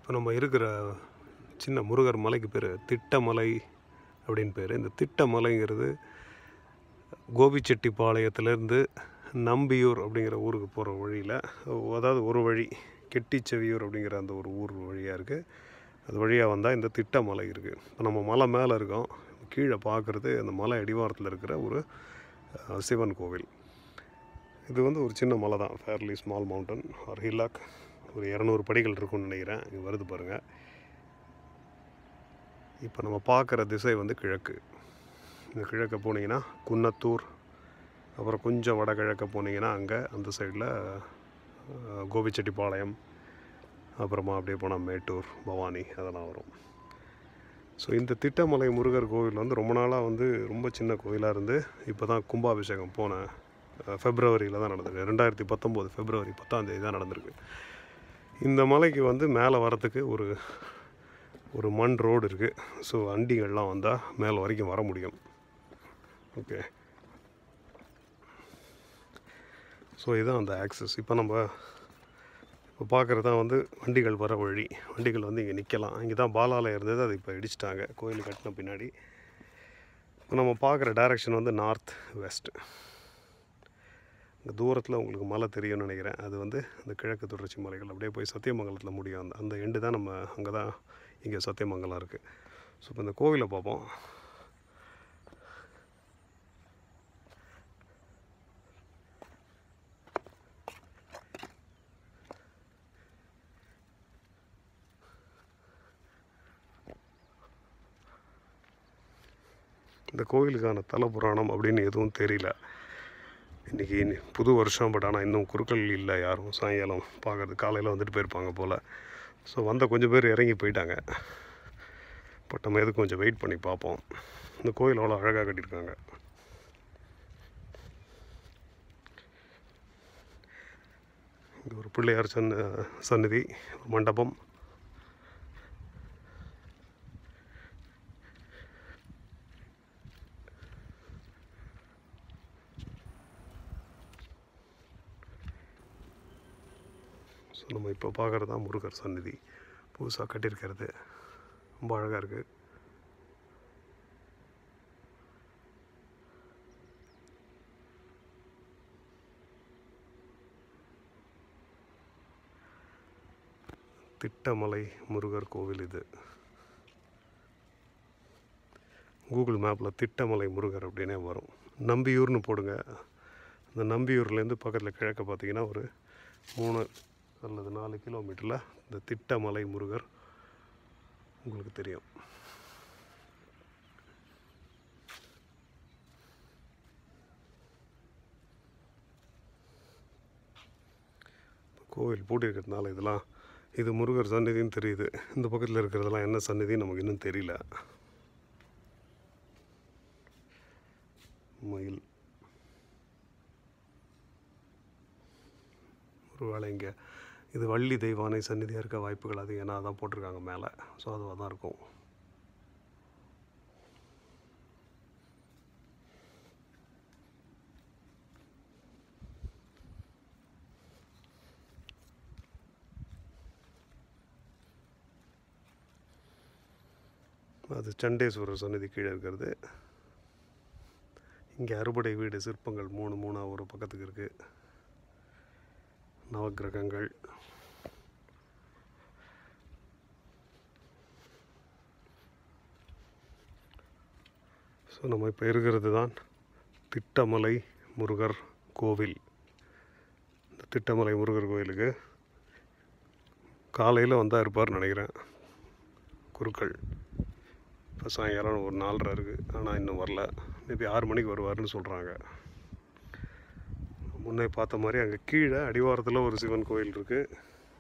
இப்போ நம்ம இருக்கிற சின்ன முருகர் மலைக்கு பேர் திட்டமலை அப்படின்னு பேர் இந்த திட்டமலைங்கிறது கோபிச்செட்டிப்பாளையத்துலேருந்து நம்பியூர் அப்படிங்கிற ஊருக்கு போகிற வழியில் அதாவது ஒரு வழி கெட்டிச்செவியூர் அப்படிங்கிற அந்த ஒரு ஊர் வழியாக இருக்குது அது வழியாக வந்தால் இந்த திட்டமலை இருக்குது இப்போ நம்ம மலை மேலே இருக்கோம் கீழே பார்க்குறது அந்த மலை அடிவாரத்தில் இருக்கிற ஒரு அஹ், சிவன் கோவில் இது வந்து ஒரு சின்ன மலை தான் ஃபேர்லி ஸ்மால் மவுண்டன் ஒரு ஹில்லாக் ஒரு இரநூறு படிகள் இருக்கும்னு நினைக்கிறேன் இங்கே வருது பாருங்கள் இப்போ நம்ம பார்க்குற திசை வந்து கிழக்கு இந்த கிழக்க போனீங்கன்னா குன்னத்தூர் அப்புறம் கொஞ்சம் வடகிழக்க போனீங்கன்னா அங்கே அந்த சைடில் கோபிச்செட்டிப்பாளையம் அப்புறமா அப்படியே போனால் மேட்டூர் பவானி அதெல்லாம் வரும் ஸோ இந்த திட்டமலை முருகர் கோவில் வந்து ரொம்ப நாளாக வந்து ரொம்ப சின்ன கோயிலாக இருந்து இப்போ தான் கும்பாபிஷேகம் போன ஃபெப்ரவரியில் தான் நடந்திருக்கு ரெண்டாயிரத்தி பத்தொம்போது ஃபெப்ரவரி பத்தாம் தேதி தான் நடந்திருக்கு இந்த மலைக்கு வந்து மேலே வரத்துக்கு ஒரு ஒரு மண் ரோடு இருக்குது ஸோ வண்டிகள்லாம் வந்தால் மேலே வரைக்கும் வர முடியும் ஓகே ஸோ இதுதான் அந்த ஆக்சஸ் இப்போ நம்ம இப்போ பார்க்குறது தான் வந்து வண்டிகள் வர வழி வண்டிகள் வந்து இங்கே நிற்கலாம் இங்கே தான் பாலாலயம் இருந்தது அது இப்போ இடிச்சிட்டாங்க கோயில் கட்டின பின்னாடி இப்போ நம்ம பார்க்குற டைரக்ஷன் வந்து நார்த் வெஸ்ட் இங்கே தூரத்தில் உங்களுக்கு மலை தெரியும்னு நினைக்கிறேன் அது வந்து இந்த கிழக்கு தொடர்ச்சி மலைகள் அப்படியே போய் சத்தியமங்கலத்தில் முடியும் அந்த அந்த எண்டு தான் நம்ம அங்கே தான் இங்கே சத்தியமங்கலம் இருக்குது ஸோ இப்போ இந்த கோவிலை பார்ப்போம் இந்த கோவிலுக்கான தல புராணம் அப்படின்னு எதுவும் தெரியல இன்றைக்கி புது வருஷம் பட் ஆனால் இன்னும் குருக்கள் இல்லை யாரும் சாயங்காலம் பார்க்கறது காலையில் வந்துட்டு போயிருப்பாங்க போல் ஸோ வந்த கொஞ்சம் பேர் இறங்கி போயிட்டாங்க பட் நம்ம எதுக்கு கொஞ்சம் வெயிட் பண்ணி பார்ப்போம் இந்த கோயில் அவ்வளோ அழகாக கட்டியிருக்காங்க இங்கே ஒரு பிள்ளையார் சன் சந்நிதி மண்டபம் ஸோ நம்ம இப்போ பார்க்குறது தான் முருகர் சந்நிதி புதுசாக கட்டியிருக்கிறது ரொம்ப அழகாக இருக்குது திட்டமலை முருகர் கோவில் இது கூகுள் மேப்பில் திட்டமலை முருகர் அப்படின்னே வரும் நம்பியூர்னு போடுங்க அந்த நம்பியூர்லேருந்து பக்கத்தில் கிழக்க பார்த்தீங்கன்னா ஒரு மூணு அல்லது நாலு கிலோமீட்டரில் இந்த திட்டமலை முருகர் உங்களுக்கு தெரியும் கோவில் பூட்டியிருக்கிறதுனால இதெல்லாம் இது முருகர் சந்நிதின்னு தெரியுது இந்த பக்கத்தில் இருக்கிறதெல்லாம் என்ன சந்நிதின்னு நமக்கு இன்னும் தெரியல மயில் ஒரு வேளை இங்கே இது வள்ளி தெய்வானை சந்நிதியாக இருக்க வாய்ப்புகள் அதிகம் ஏன்னா அதான் போட்டிருக்காங்க மேலே ஸோ அதுவாக தான் இருக்கும் அது சண்டேஸ்வரர் சந்நிதி கீழே இருக்கிறது இங்கே அறுபடை வீடு சிற்பங்கள் மூணு மூணாக ஒரு பக்கத்துக்கு இருக்குது நவக்கிரகங்கள் ஸோ நம்ம இப்போ இருக்கிறது தான் திட்டமலை முருகர் கோவில் இந்த திட்டமலை முருகர் கோவிலுக்கு காலையில் வந்தால் இருப்பார்னு நினைக்கிறேன் குருக்கள் இப்போ சாயங்காலம் ஒரு நாலரை இருக்குது ஆனால் இன்னும் வரல மேபி ஆறு மணிக்கு வருவார்னு சொல்கிறாங்க முன்னே பார்த்த மாதிரி அங்கே கீழே அடிவாரத்தில் ஒரு சிவன் கோயில் இருக்குது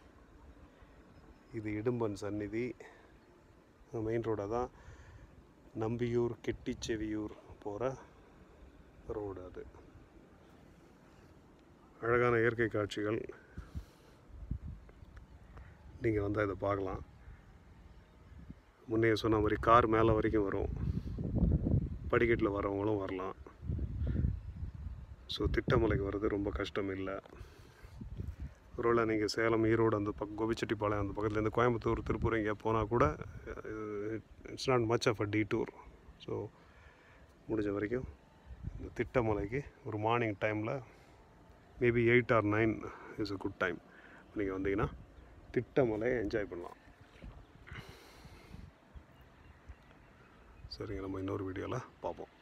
இது இடும்பன் சந்நிதி மெயின் ரோடாக தான் நம்பியூர் கெட்டிச்செவியூர் போகிற ரோடு அது அழகான இயற்கை காட்சிகள் நீங்கள் வந்தால் இதை பார்க்கலாம் முன்னே சொன்ன மாதிரி கார் மேலே வரைக்கும் வரும் படிக்கட்டில் வரவங்களும் வரலாம் ஸோ திட்டமலைக்கு வர்றது ரொம்ப கஷ்டம் இல்லை ஒருவேளை நீங்கள் சேலம் ஈரோடு அந்த பக்கம் கோபிச்செட்டிப்பாளையம் அந்த பக்கத்துலேருந்து கோயம்புத்தூர் திருப்பூர் எங்கேயா போனால் கூட it's not much of a detour so முடிஞ்ச வரைக்கும் இந்த திட்டமலைக்கு ஒரு மார்னிங் டைமில் maybe eight or nine is a good time நீங்கள் வந்தீங்கன்னா திட்டமலையை என்ஜாய் பண்ணலாம் சரிங்க நம்ம இன்னொரு வீடியோவில் பார்ப்போம்